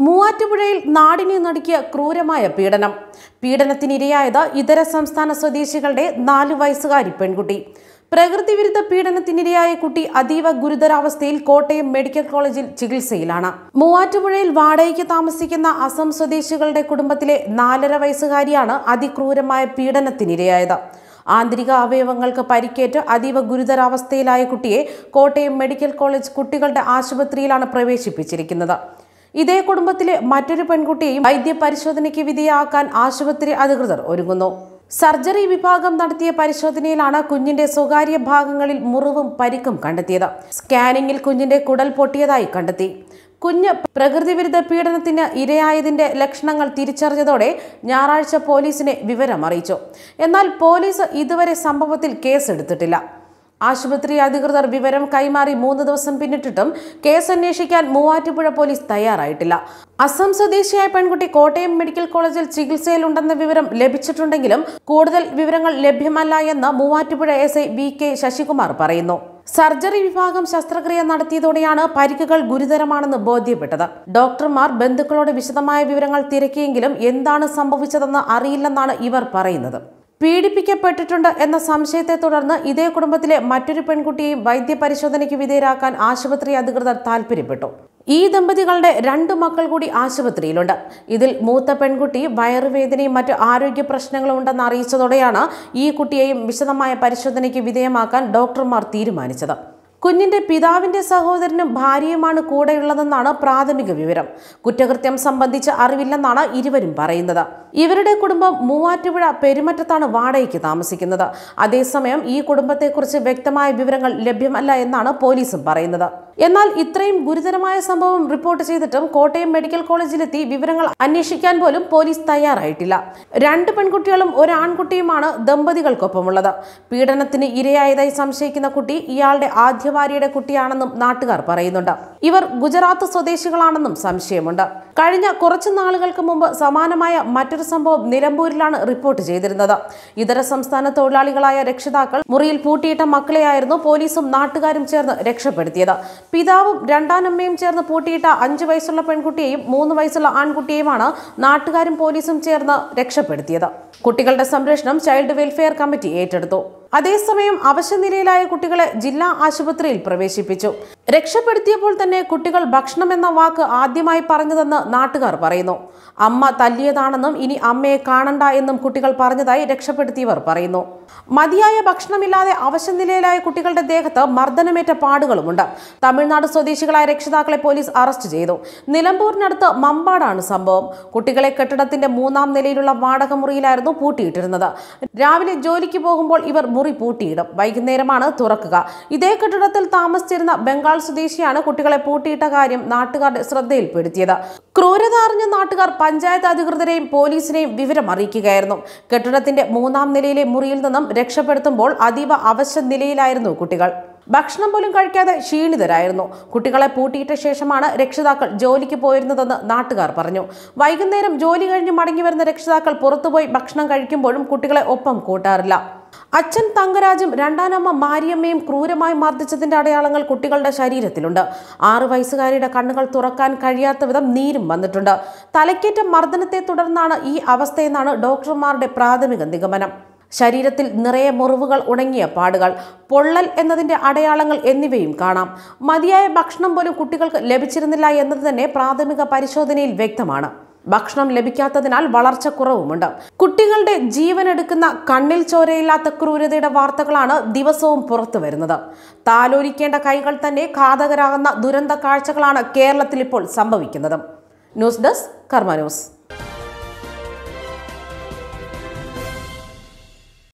മൂവാറ്റുപുഴയിൽ നാടിനെ നടുക്കിയ ക്രൂരമായ പീഡനം പീഡനത്തിനിരയായത് ഇതര സംസ്ഥാന സ്വദേശികളുടെ നാലു വയസ്സുകാരി പെൺകുട്ടി പ്രകൃതി വിരുദ്ധ പീഡനത്തിനിരയായ കുട്ടി അതീവ ഗുരുതരാവസ്ഥയിൽ കോട്ടയം മെഡിക്കൽ കോളേജിൽ ചികിത്സയിലാണ് മൂവാറ്റുപുഴയിൽ വാടകയ്ക്ക് താമസിക്കുന്ന അസം സ്വദേശികളുടെ കുടുംബത്തിലെ നാലര വയസ്സുകാരിയാണ് അതിക്രൂരമായ പീഡനത്തിനിരയായത് ആന്തരിക അവയവങ്ങൾക്ക് പരിക്കേറ്റ് അതീവ ഗുരുതരാവസ്ഥയിലായ കുട്ടിയെ കോട്ടയം മെഡിക്കൽ കോളേജ് കുട്ടികളുടെ ആശുപത്രിയിലാണ് പ്രവേശിപ്പിച്ചിരിക്കുന്നത് ഇതേ കുടുംബത്തിലെ മറ്റൊരു പെൺകുട്ടിയെയും വൈദ്യ പരിശോധനയ്ക്ക് വിധേയമാക്കാൻ ആശുപത്രി അധികൃതർ ഒരുങ്ങുന്നു സർജറി വിഭാഗം നടത്തിയ പരിശോധനയിലാണ് കുഞ്ഞിന്റെ സ്വകാര്യ ഭാഗങ്ങളിൽ മുറിവും പരിക്കും കണ്ടെത്തിയത് സ്കാനിങ്ങിൽ കുഞ്ഞിന്റെ കുടൽ പൊട്ടിയതായി കണ്ടെത്തി കുഞ്ഞ് പ്രകൃതിവിരുദ്ധ പീഡനത്തിന് ഇരയായതിന്റെ ലക്ഷണങ്ങൾ തിരിച്ചറിഞ്ഞതോടെ ഞായറാഴ്ച പോലീസിനെ വിവരം അറിയിച്ചു എന്നാൽ പോലീസ് ഇതുവരെ സംഭവത്തിൽ കേസെടുത്തിട്ടില്ല ആശുപത്രി അധികൃതർ വിവരം കൈമാറി മൂന്ന് ദിവസം പിന്നിട്ടിട്ടും കേസ് അന്വേഷിക്കാൻ മൂവാറ്റുപുഴ പോലീസ് തയ്യാറായിട്ടില്ല അസം സ്വദേശിയായ പെൺകുട്ടി കോട്ടയം മെഡിക്കൽ കോളേജിൽ ചികിത്സയിലുണ്ടെന്ന വിവരം ലഭിച്ചിട്ടുണ്ടെങ്കിലും കൂടുതൽ വിവരങ്ങൾ ലഭ്യമല്ല എന്ന് Muvattupuzha S I V K Sasikumar പറയുന്നു സർജറി വിഭാഗം ശസ്ത്രക്രിയ നടത്തിയതോടെയാണ് പരിക്കുകൾ ഗുരുതരമാണെന്ന് ബോധ്യപ്പെട്ടത് ഡോക്ടർമാർ ബന്ധുക്കളോട് വിശദമായ വിവരങ്ങൾ തിരക്കിയെങ്കിലും എന്താണ് സംഭവിച്ചതെന്ന് അറിയില്ലെന്നാണ് ഇവർ പറയുന്നത് പീഡിപ്പിക്കപ്പെട്ടിട്ടുണ്ട് എന്ന സംശയത്തെ തുടർന്ന് ഇതേ കുടുംബത്തിലെ മറ്റൊരു പെൺകുട്ടിയെയും വൈദ്യപരിശോധനയ്ക്ക് വിധേയരാക്കാൻ ആശുപത്രി അധികൃതർ താൽപ്പര്യപ്പെട്ടു ഈ ദമ്പതികളുടെ രണ്ട് മക്കൾ കൂടി ആശുപത്രിയിലുണ്ട് ഇതിൽ മൂത്ത പെൺകുട്ടി വയറുവേദനയും മറ്റ് ആരോഗ്യ പ്രശ്നങ്ങളും ഉണ്ടെന്ന് അറിയിച്ചതോടെയാണ് ഈ കുട്ടിയെയും വിശദമായ പരിശോധനയ്ക്ക് വിധേയമാക്കാൻ ഡോക്ടർമാർ തീരുമാനിച്ചത് കുഞ്ഞിന്റെ പിതാവിന്റെ സഹോദരനും ഭാര്യയുമാണ് കൂടെയുള്ളതെന്നാണ് പ്രാഥമിക വിവരം കുറ്റകൃത്യം സംബന്ധിച്ച് അറിവില്ലെന്നാണ് ഇരുവരും പറയുന്നത് ഇവരുടെ കുടുംബം മൂവാറ്റുപുഴ പെരുമറ്റത്താണ് വാടകയ്ക്ക് താമസിക്കുന്നത് അതേസമയം ഈ കുടുംബത്തെക്കുറിച്ച് വ്യക്തമായ വിവരങ്ങൾ ലഭ്യമല്ല എന്നാണ് പോലീസും പറയുന്നത് എന്നാൽ ഇത്രയും ഗുരുതരമായ സംഭവം റിപ്പോർട്ട് ചെയ്തിട്ടും കോട്ടയം മെഡിക്കൽ കോളേജിലെത്തി വിവരങ്ങൾ അന്വേഷിക്കാൻ പോലും പോലീസ് തയ്യാറായിട്ടില്ല രണ്ട് പെൺകുട്ടികളും ഒരു ആൺകുട്ടിയുമാണ് ദമ്പതികൾക്കൊപ്പമുള്ളത് പീഡനത്തിന് ഇരയായതായി സംശയിക്കുന്ന കുട്ടി ഇയാളുടെ ആദ്യ ഭാര്യയുടെ കുട്ടിയാണെന്നും നാട്ടുകാർ പറയുന്നുണ്ട് ഇവർ ഗുജറാത്ത് സ്വദേശികളാണെന്നും സംശയമുണ്ട് കഴിഞ്ഞ കുറച്ചു നാളുകൾക്ക് മുമ്പ് സമാനമായ മറ്റൊരു സംഭവം നിലമ്പൂരിലാണ് റിപ്പോർട്ട് ചെയ്തിരുന്നത് ഇതര സംസ്ഥാന തൊഴിലാളികളായ രക്ഷിതാക്കൾ മുറിയിൽ പൂട്ടിയിട്ട മക്കളെയായിരുന്നു പോലീസും നാട്ടുകാരും ചേർന്ന് രക്ഷപ്പെടുത്തിയത് പിതാവും രണ്ടാനമ്മയും ചേർന്ന് പൂട്ടിയിട്ട അഞ്ചു വയസ്സുള്ള പെൺകുട്ടിയെയും മൂന്ന് വയസ്സുള്ള ആൺകുട്ടിയെയുമാണ് നാട്ടുകാരും പോലീസും ചേർന്ന് രക്ഷപ്പെടുത്തിയത് കുട്ടികളുടെ സംരക്ഷണം ചൈൽഡ് വെൽഫെയർ കമ്മിറ്റി ഏറ്റെടുത്തു അതേസമയം അവശനിലയിലായ കുട്ടികളെ ജില്ലാ ആശുപത്രിയിൽ പ്രവേശിപ്പിച്ചു രക്ഷപ്പെടുത്തിയപ്പോൾ തന്നെ കുട്ടികൾ ഭക്ഷണം എന്ന വാക്ക് ആദ്യമായി പറഞ്ഞതെന്ന് നാട്ടുകാർ പറയുന്നു അമ്മ തല്ലിയതാണെന്നും ഇനി അമ്മയെ കാണണ്ട എന്നും കുട്ടികൾ പറഞ്ഞതായി രക്ഷപ്പെടുത്തിയവർ പറയുന്നു മതിയായ ഭക്ഷണമില്ലാതെ അവശനിലയിലായ കുട്ടികളുടെ ദേഹത്ത് മർദ്ദനമേറ്റ പാടുകളുമുണ്ട് തമിഴ്നാട് സ്വദേശികളായ രക്ഷിതാക്കളെ പോലീസ് അറസ്റ്റ് ചെയ്തു നിലമ്പൂരിനടുത്ത് മമ്പാടാണ് സംഭവം കുട്ടികളെ കെട്ടിടത്തിന്റെ മൂന്നാം നിലയിലുള്ള വാടക മുറിയിലായിരുന്നു പൂട്ടിയിട്ടിരുന്നത് രാവിലെ ജോലിക്ക് പോകുമ്പോൾ ഇവർ മുറി പൂട്ടിയിടും വൈകുന്നേരമാണ് തുറക്കുക ഇതേ കെട്ടിടത്തിൽ താമസിച്ചിരുന്ന ബംഗാൾ സ്വദേശിയാണ് കുട്ടികളെ പൂട്ടിയിട്ട കാര്യം നാട്ടുകാരുടെ ശ്രദ്ധയിൽപ്പെടുത്തിയത് ക്രൂരത അറിഞ്ഞ നാട്ടുകാർ പഞ്ചായത്ത് അധികൃതരെയും പോലീസിനെയും വിവരം അറിയിക്കുകയായിരുന്നു കെട്ടിടത്തിന്റെ മൂന്നാം നിലയിലെ മുറിയിൽ നിന്നും രക്ഷപ്പെടുത്തുമ്പോൾ അതീവ അവശ നിലയിലായിരുന്നു കുട്ടികൾ ഭക്ഷണം പോലും കഴിക്കാതെ ക്ഷീണിതരായിരുന്നു കുട്ടികളെ പൂട്ടിയിട്ട ശേഷമാണ് രക്ഷിതാക്കൾ ജോലിക്ക് പോയിരുന്നതെന്ന് നാട്ടുകാർ പറഞ്ഞു വൈകുന്നേരം ജോലി കഴിഞ്ഞ് മടങ്ങി വരുന്ന രക്ഷിതാക്കൾ പുറത്തുപോയി ഭക്ഷണം കഴിക്കുമ്പോഴും കുട്ടികളെ ഒപ്പം കൂട്ടാറില്ല അച്ഛൻ തങ്കരാജും രണ്ടാനമ്മ മാരിയമ്മയും ക്രൂരമായി മർദ്ദിച്ചതിന്റെ അടയാളങ്ങൾ കുട്ടികളുടെ ശരീരത്തിലുണ്ട് ആറു വയസ്സുകാരിയുടെ കണ്ണുകൾ തുറക്കാൻ കഴിയാത്ത വിധം നീരും വന്നിട്ടുണ്ട് തലക്കേറ്റ മർദ്ദനത്തെ തുടർന്നാണ് ഈ അവസ്ഥയെന്നാണ് ഡോക്ടർമാരുടെ പ്രാഥമിക നിഗമനം ശരീരത്തിൽ നിറയെ മുറിവുകൾ ഉണങ്ങിയ പാടുകൾ പൊള്ളൽ എന്നതിന്റെ അടയാളങ്ങൾ എന്നിവയും കാണാം മതിയായ ഭക്ഷണം പോലും കുട്ടികൾക്ക് ലഭിച്ചിരുന്നില്ല എന്നത് തന്നെ പ്രാഥമിക പരിശോധനയിൽ വ്യക്തമാണ് ഭക്ഷണം ലഭിക്കാത്തതിനാൽ വളർച്ച കുറവുമുണ്ട് കുട്ടികളുടെ ജീവൻ എടുക്കുന്ന കണ്ണിൽ ചോരയില്ലാത്ത ക്രൂരതയുടെ വാർത്തകളാണ് ദിവസവും പുറത്തു വരുന്നത് താലോലിക്കേണ്ട കൈകൾ തന്നെ ഘാതകരാകുന്ന ദുരന്ത കാഴ്ചകളാണ് കേരളത്തിൽ ഇപ്പോൾ സംഭവിക്കുന്നത് ന്യൂസ് ഡെസ്ക് കർമ്മ ന്യൂസ്